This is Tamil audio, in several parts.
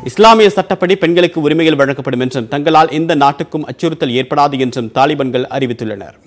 இஸ்லாமிய சட்டப்படி பெண்களுக்கு உரிமைகள் வழங்கப்படும் என்றும் தங்களால் எந்த நாட்டுக்கும் அச்சுறுத்தல் ஏற்படாது என்றும் தாலிபான்கள் அறிவித்துள்ளனர்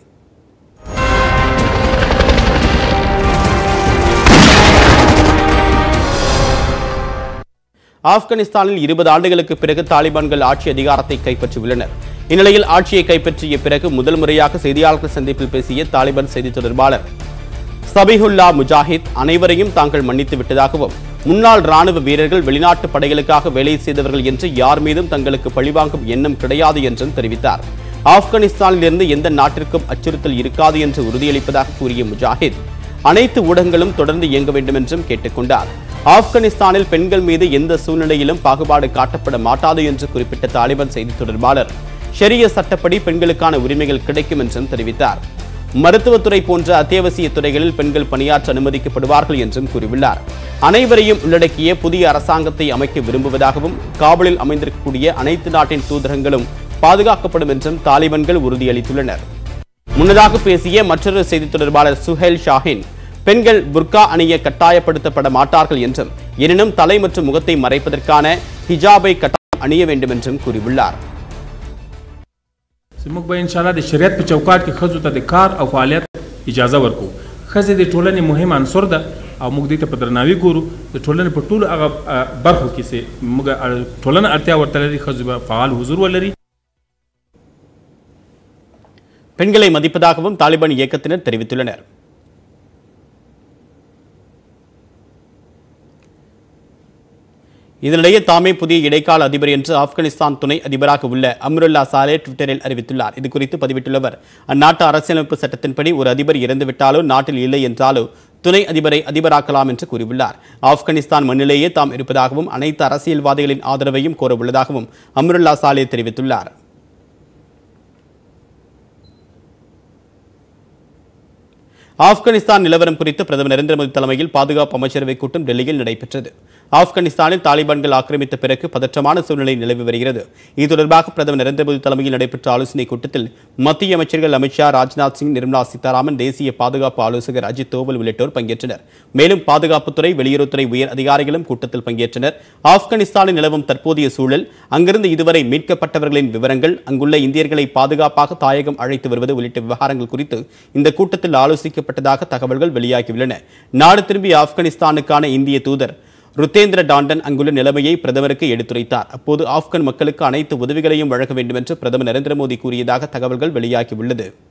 ஆப்கானிஸ்தானில் இருபது ஆண்டுகளுக்கு பிறகு தாலிபான்கள் ஆட்சி அதிகாரத்தை கைப்பற்றியுள்ளனர் இந்நிலையில் ஆட்சியை கைப்பற்றிய பிறகு முதல் முறையாக செய்தியாளர்கள் சந்திப்பில் பேசிய தாலிபான் செய்தி தொடர்பாளர் சபிஹுல்லா முஜாஹித் அனைவரையும் தாங்கள் மன்னித்து விட்டதாகவும் முன்னாள் ராணுவ வீரர்கள் வெளிநாட்டு படைகளுக்காக வேலை செய்தவர்கள் என்று யார் மீதும் தங்களுக்கு பழிவாங்கும் எண்ணம் கிடையாது என்றும் தெரிவித்தார் ஆப்கானிஸ்தானில் இருந்து எந்த நாட்டிற்கும் அச்சுறுத்தல் இருக்காது என்று உறுதியளிப்பதாக கூறிய முஜாஹித் அனைத்து ஊடகங்களும் தொடர்ந்து இயங்க வேண்டும் என்றும் கேட்டுக்கொண்டார் ஆப்கானிஸ்தானில் பெண்கள் மீது எந்த சூழ்நிலையிலும் பாகுபாடு காட்டப்பட மாட்டாது என்று குறிப்பிட்ட தாலிபான் செய்தி தொடர்பாளர் ஷரிய சட்டப்படி பெண்களுக்கான உரிமைகள் கிடைக்கும் என்றும் தெரிவித்தார் மருத்துவத்துறை போன்ற அத்தியாவசிய துறைகளில் பெண்கள் பணியாற்ற அனுமதிக்கப்படுவார்கள் என்றும் கூறியுள்ளார் அனைவரையும் உள்ளடக்கிய புதிய அரசாங்கத்தை அமைக்க விரும்புவதாகவும் காபூலில் அமைந்திருக்கக்கூடிய அனைத்து நாட்டின் தூதரங்களும் பாதுகாக்கப்படும் என்றும் தாலிபான்கள் உறுதியளித்துள்ளனர் முன்னதாக பேசிய மற்றொரு செய்தி தொடர்பாளர் சுஹேல் ஷாஹின் பெண்கள் புர்கா அணிய கட்டாயப்படுத்தப்பட மாட்டார்கள் என்றும் எனினும் தலை மற்றும் முகத்தை மறைப்பதற்கான ஹிஜாபை கட்டாயம் அணிய வேண்டும் என்றும் கூறியுள்ளார் زموږ به ان شاء الله د شریعت په چوکاټ کې ښځو ته د کار او فعالیت اجازه ورکو ښځې د ټولنې مهم عنصر ده او موږ دې ته په درناوي ګورو د ټولنې په ټولو هغه آ، برخو کې چې موږ اړ- ټولنه اړتیا ورته لري ښځو به فعال حضور ولري பெண்களை மதிப்பதாகவும் தாலிபான் இயக்கத்தினர் தெரிவித்துள்ளனர் இதனிடையே தாமே புதிய இடைக்கால அதிபர் என்று ஆப்கானிஸ்தான் துணை அதிபராக உள்ள அம்ருல்லா சாலே ட்விட்டரில் அறிவித்துள்ளார் இது குறித்து பதிவிட்டுள்ளவர் அந்நாட்டு அரசியலமைப்பு சட்டத்தின்படி ஒரு அதிபர் இறந்துவிட்டாலோ நாட்டில் இல்லை என்றாலோ துணை அதிபரை அதிபராக்கலாம் என்று கூறியுள்ளார் ஆப்கானிஸ்தான் மண்ணிலேயே தாம் இருப்பதாகவும் அனைத்து அரசியல்வாதிகளின் ஆதரவையும் கோரவுள்ளதாகவும் அம்ருல்லா சாலே தெரிவித்துள்ளார் ஆப்கானிஸ்தான் நிலவரம் குறித்து பிரதமர் நரேந்திர மோடி தலைமையில் பாதுகாப்பு அமைச்சரவை கூட்டம் டெல்லியில் நடைபெற்றது ஆப்கானிஸ்தானில் தாலிபான்கள் ஆக்கிரமித்த பிறகு பதற்றமான சூழ்நிலை நிலவி வருகிறது இது தொடர்பாக பிரதமர் நரேந்திர மோடி தலைமையில் நடைபெற்ற ஆலோசனைக் கூட்டத்தில் மத்திய அமைச்சர்கள் அமித்ஷா ராஜ்நாத் சிங் நிர்மலா சீதாராமன் தேசிய பாதுகாப்பு ஆலோசகர் அஜித் தோவல் உள்ளிட்டோர் பங்கேற்றனர் மேலும் பாதுகாப்புத்துறை வெளியுறவுத்துறை உயர் அதிகாரிகளும் கூட்டத்தில் பங்கேற்றனர் ஆப்கானிஸ்தானில் நிலவும் தற்போதைய சூழல் அங்கிருந்து இதுவரை மீட்கப்பட்டவர்களின் விவரங்கள் அங்குள்ள இந்தியர்களை பாதுகாப்பாக தாயகம் அழைத்து வருவது உள்ளிட்ட விவகாரங்கள் குறித்து இந்த கூட்டத்தில் ஆலோசிக்கப்பட்டதாக தகவல்கள் வெளியாகியுள்ளன நாடு திரும்பிய ஆப்கானிஸ்தானுக்கான இந்திய தூதர் ருத்தேந்திர டாண்டன் அங்குள்ள நிலைமையை பிரதமருக்கு எடுத்துரைத்தார் அப்போது ஆப்கன் மக்களுக்கு அனைத்து உதவிகளையும் வழங்க வேண்டும் என்று பிரதமர் நரேந்திர மோடி கூறியதாக தகவல்கள் வெளியாகியுள்ளது